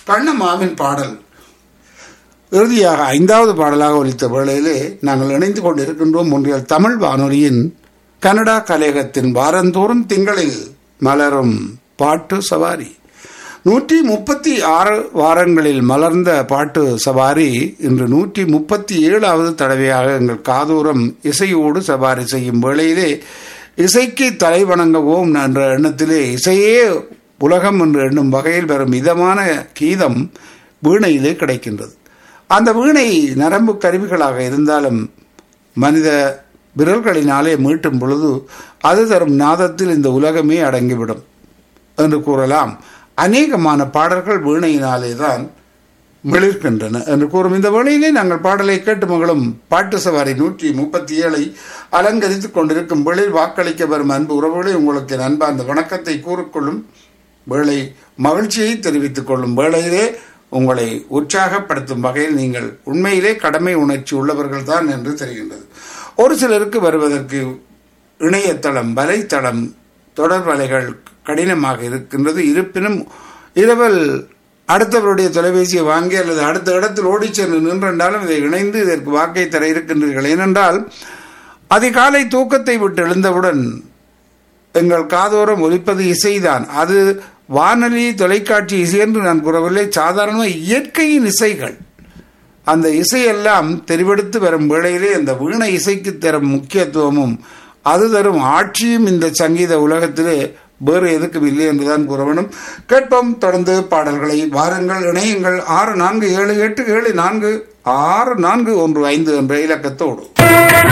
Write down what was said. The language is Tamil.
கண்ணம்மாவின் பாடல் இறுதியாக ஐந்தாவது பாடலாக ஒலித்த வேளையிலே நாங்கள் இணைந்து கொண்டிருக்கின்றோம் ஒன்றியல் தமிழ் வானொலியின் கனடா கலையகத்தின் வாரந்தோறும் திங்களில் மலரும் பாட்டு சவாரி நூற்றி முப்பத்தி ஆறு வாரங்களில் மலர்ந்த பாட்டு சவாரி இன்று நூற்றி முப்பத்தி ஏழாவது தடவையாக எங்கள் காதூரம் இசையோடு சவாரி செய்யும் வேளையிலே இசைக்கு தலை வணங்குவோம் என்ற எண்ணத்திலே இசையே உலகம் என்று எண்ணும் வகையில் வரும் இதமான கீதம் வீணையிலே கிடைக்கின்றது அந்த வீணை நரம்பு கருவிகளாக இருந்தாலும் மனித விரல்களினாலே மீட்டும் பொழுது அது தரும் நாதத்தில் இந்த உலகமே அடங்கிவிடும் என்று கூறலாம் அநேகமான பாடல்கள் வீணையினாலே தான் மிளிர்கின்றன என்று கூறும் இந்த வேளையிலே நாங்கள் பாடலை கேட்டு மகளும் பாட்டு சவாரி நூற்றி முப்பத்தி ஏழை அலங்கரித்துக் கொண்டிருக்கும் வேளையில் வாக்களிக்க வரும் அன்பு உறவுகளை உங்களுக்கு என் அன்பார்ந்த வணக்கத்தை கூறிக்கொள்ளும் வேளை மகிழ்ச்சியை தெரிவித்துக் கொள்ளும் வேளையிலே உங்களை உற்சாகப்படுத்தும் வகையில் நீங்கள் உண்மையிலே கடமை உணர்ச்சி உள்ளவர்கள் தான் என்று தெரிகின்றது ஒரு சிலருக்கு வருவதற்கு இணையதளம் வலைத்தளம் தொடர் வலைகள் கடினமாக இருக்கின்றது இருப்பினும் இரவல் அடுத்தவருடைய தொலைபேசியை வாங்கி அல்லது அடுத்த இடத்தில் ஓடிச் சென்று நின்றென்றாலும் இதை இணைந்து இதற்கு வாக்கை தர இருக்கின்றீர்கள் ஏனென்றால் அதிகாலை தூக்கத்தை விட்டு எழுந்தவுடன் எங்கள் காதோரம் ஒலிப்பது இசைதான் அது வானொலி தொலைக்காட்சி இசை என்று நான் கூறவில்லை சாதாரணமாக இயற்கையின் இசைகள் அந்த இசையெல்லாம் தெரிவெடுத்து வரும் வேளையிலே அந்த வீணை இசைக்கு தரும் முக்கியத்துவமும் அது தரும் ஆட்சியும் இந்த சங்கீத உலகத்திலே வேறு எதுக்கும் இல்லை என்றுதான் கூற வேண்டும் கேட்போம் தொடர்ந்து பாடல்களை வாருங்கள் இணையுங்கள் ஆறு நான்கு ஏழு எட்டு ஏழு நான்கு ஆறு நான்கு ஒன்று ஐந்து என்ற இலக்கத்தோடு